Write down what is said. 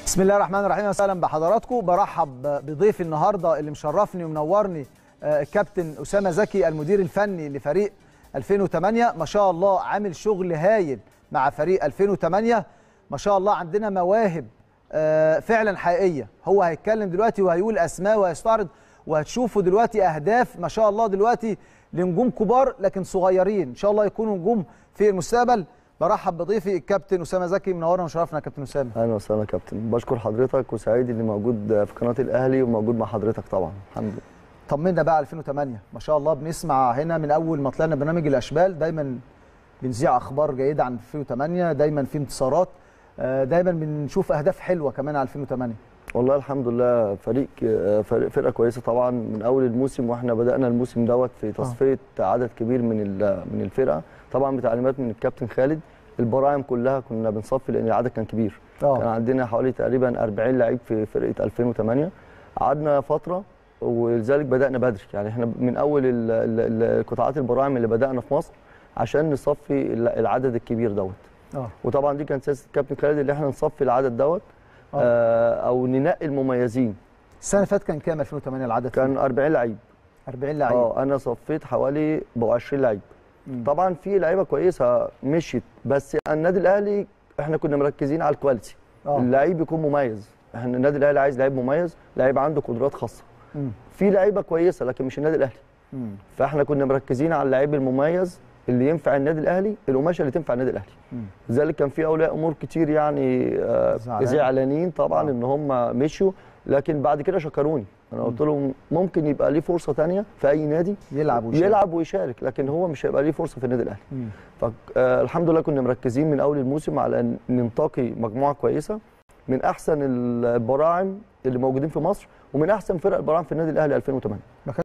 بسم الله الرحمن الرحيم وسهلا بحضراتكم برحب بضيفي النهارده اللي مشرفني ومنورني آه، الكابتن اسامه زكي المدير الفني لفريق 2008 ما شاء الله عامل شغل هايل مع فريق 2008 ما شاء الله عندنا مواهب آه، فعلا حقيقيه هو هيتكلم دلوقتي وهيقول اسماء وهيستعرض وهتشوفوا دلوقتي اهداف ما شاء الله دلوقتي لنجوم كبار لكن صغيرين ان شاء الله يكونوا نجوم في المستقبل برحب بضيفي الكابتن اسامه زكي منورنا وشرفنا يا كابتن اسامه اهلا وسهلا يا كابتن بشكر حضرتك وسعيد اني موجود في قناه الاهلي وموجود مع حضرتك طبعا الحمد لله طمنا بقى على 2008 ما شاء الله بنسمع هنا من اول ما طلعنا برنامج الاشبال دايما بنذيع اخبار جيده عن 2008 دايما في انتصارات آه، دايما بنشوف اهداف حلوه كمان على 2008 والله الحمد لله فريق فريق فرقه كويسه طبعا من اول الموسم واحنا بدانا الموسم دوت في تصفيه عدد كبير من ال- من الفرقه طبعا بتعليمات من الكابتن خالد البراعم كلها كنا بنصفي لان العدد كان كبير كان اه عندنا حوالي تقريبا 40 لعيب في فرقه 2008 قعدنا فتره ولذلك بدانا بدري يعني احنا من اول ال- ال- ال- قطاعات البراعم اللي بدانا في مصر عشان نصفي ال- العدد الكبير دوت اه وطبعا دي كانت سياسه الكابتن خالد اللي احنا نصفي العدد دوت آه. آه او ننقي المميزين السنه اللي فاتت كان كام 2008 العدد كان 40 لعيب 40 لعيب اه انا صفيت حوالي ب 20 لعيب مم. طبعا في لعيبه كويسه مشيت بس النادي الاهلي احنا كنا مركزين على الكواليتي اه اللعيب يكون مميز احنا النادي الاهلي عايز لعيب مميز لعيب عنده قدرات خاصه مم. في لعيبه كويسه لكن مش النادي الاهلي مم. فاحنا كنا مركزين على اللعيب المميز اللي ينفع النادي الاهلي القماشه اللي تنفع النادي الاهلي مم. لذلك كان في اولياء امور كتير يعني آه، زعلان. زعلانين طبعا آه. ان هم مشوا لكن بعد كده شكروني انا قلت لهم ممكن يبقى ليه فرصه تانية في اي نادي يلعب ويشارك. يلعب ويشارك لكن هو مش هيبقى ليه فرصه في النادي الاهلي مم. فالحمد لله كنا مركزين من اول الموسم على ان ننتقي مجموعه كويسه من احسن البراعم اللي موجودين في مصر ومن احسن فرق البراعم في النادي الاهلي 2008